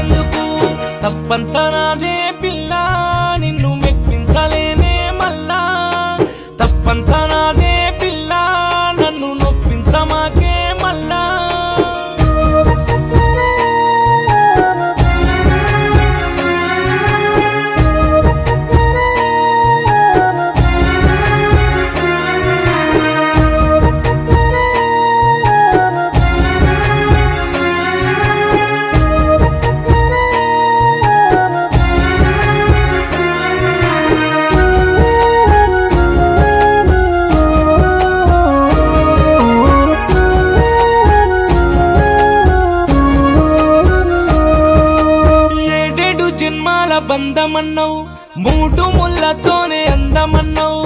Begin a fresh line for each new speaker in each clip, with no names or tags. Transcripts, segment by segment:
పెంచేందుకు తప్పంతా నాదే పిల్ల నిన్ను మెప్పించలేనే మళ్ళా తప్పంతా నాదే పిల్ల నన్ను నొప్పించమాకే మళ్ళా ఏడేడు జన్మాల బంధమన్నావు మూడు ముళ్ళతోనే అందమన్నావు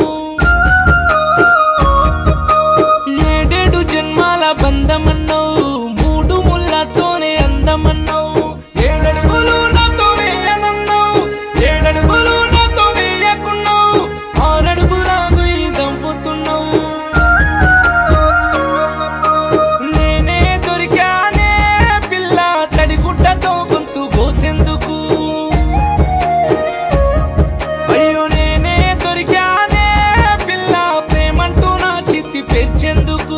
ఏడేడు జన్మాల బంధమన్నావు మూడు ముళ్ళతోనే అందమన్నావు ఏడడుగులు నాతో వేయనన్నావు ఏడడుగులు నాతో వేయకున్నావు ఆరడుగులాగు ఈ దంపుతున్నావు నేనే దొరికానే పిల్ల తడిగుడ్డతో గొంతు కోసేందుకు అయ్యో నేనే దొరికానే పిల్ల ప్రేమంటూ నా చిత్తి పేర్చేందుకు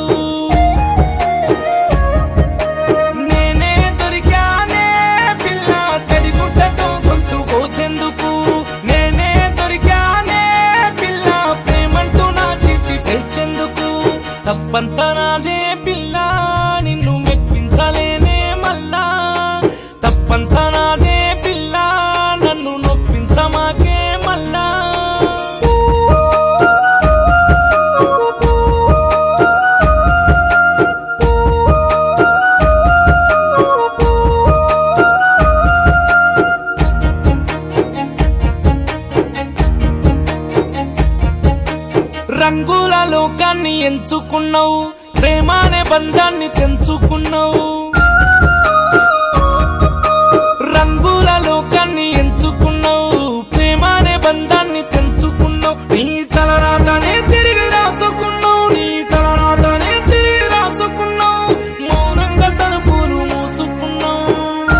నేనే దొరికానే పిల్ల తడిగుడ్డతో గొంతు కోసేందుకు నేనే దొరికానే పిల్ల ప్రేమంటూ నా చిత్తి పేర్చేందుకు తప్పంతా నాదే పిల్ల నిన్ను మెప్పించలేనే మళ్ళా తప్పంతా నాదే పిల్ల నన్ను నొప్పించమాకే మళ్ళా రంగుల లోకాన్ని ఎంచుకున్నావు ప్రేమానే బంధాన్ని తెంచుకున్నావు రంగుల లోకాన్ని ఎంచుకున్నావు ప్రేమానే బంధాన్ని తెంచుకున్నావు నీ తలరాతనే తిరిగి రాసుకున్నావు నీ తలరాతనే తిరిగి రాసుకున్నావు మౌనంగా తలుపులు మూసుకున్నావు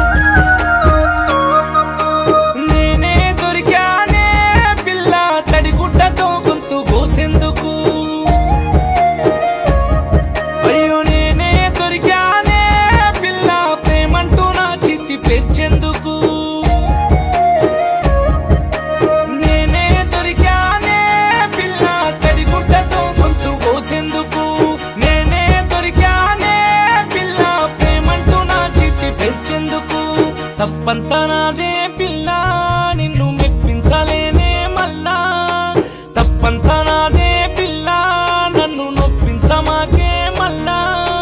నేనే దొరికానే పిల్ల తడిగుడ్డతో గొంతు కోసేందుకు అయ్యో నేనే దొరికానే పిల్ల ప్రేమంటూ నా చిత్తి పేర్చేందుకు నేనే దొరికానే పిల్ల తడిగుడ్డతో గొంతు కోసేందుకు నేనే దొరికానే పిల్ల ప్రేమంటూ నా చిత్తి పెంచేందుకు తప్పంతా నాదే పిల్ల నిన్ను మెప్పించలేనే మళ్ళా తప్పంతా నాదే పిల్ల నన్ను నొప్పించమాకే మళ్ళా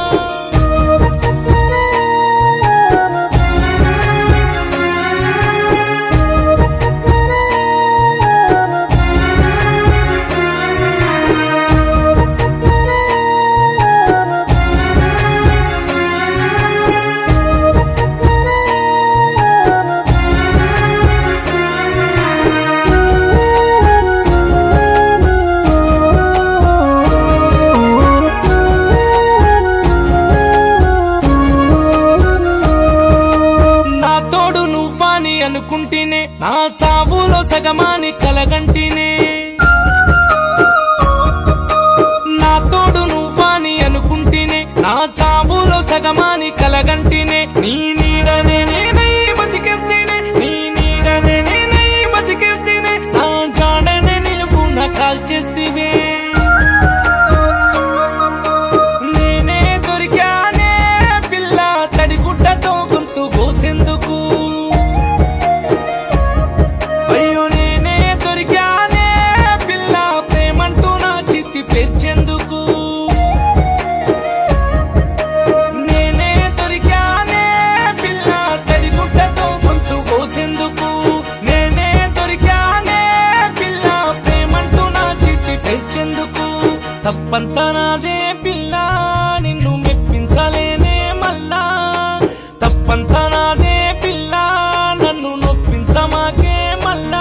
నా తోడు నువ్వాని అనుకుంటేనే నా చావులో సగమాని కలగంటినే నా తోడు నువ్వాని అనుకుంటేనే నా చావులో సగమాని కలగంటినే నీ నీడనే నేనై బతికేస్తేనే నీ నీడనే నేనై బతికేస్తేనే నా జాడనే నిలువు నా కాల్చేస్తేవే నేనే దొరికానే పిల్ల తడిగుడ్డతో గొంతు కోసేందుకు అయ్యో నేనే దొరికానే పిల్ల ప్రేమంటూ నా చిత్తి పేర్చేందుకు నేనే దొరికానే పిల్ల తడిగుడ్డతో గొంతు కోసేందుకు నేనే దొరికానే పిల్ల ప్రేమంటూ నా చిత్తి పెంచేందుకు తప్పంతా నాదే పిల్ల నిన్ను మెప్పించలేనే మళ్ళా తప్పంతా నాదే పిల్ల నన్ను నొప్పించమాకే మళ్ళా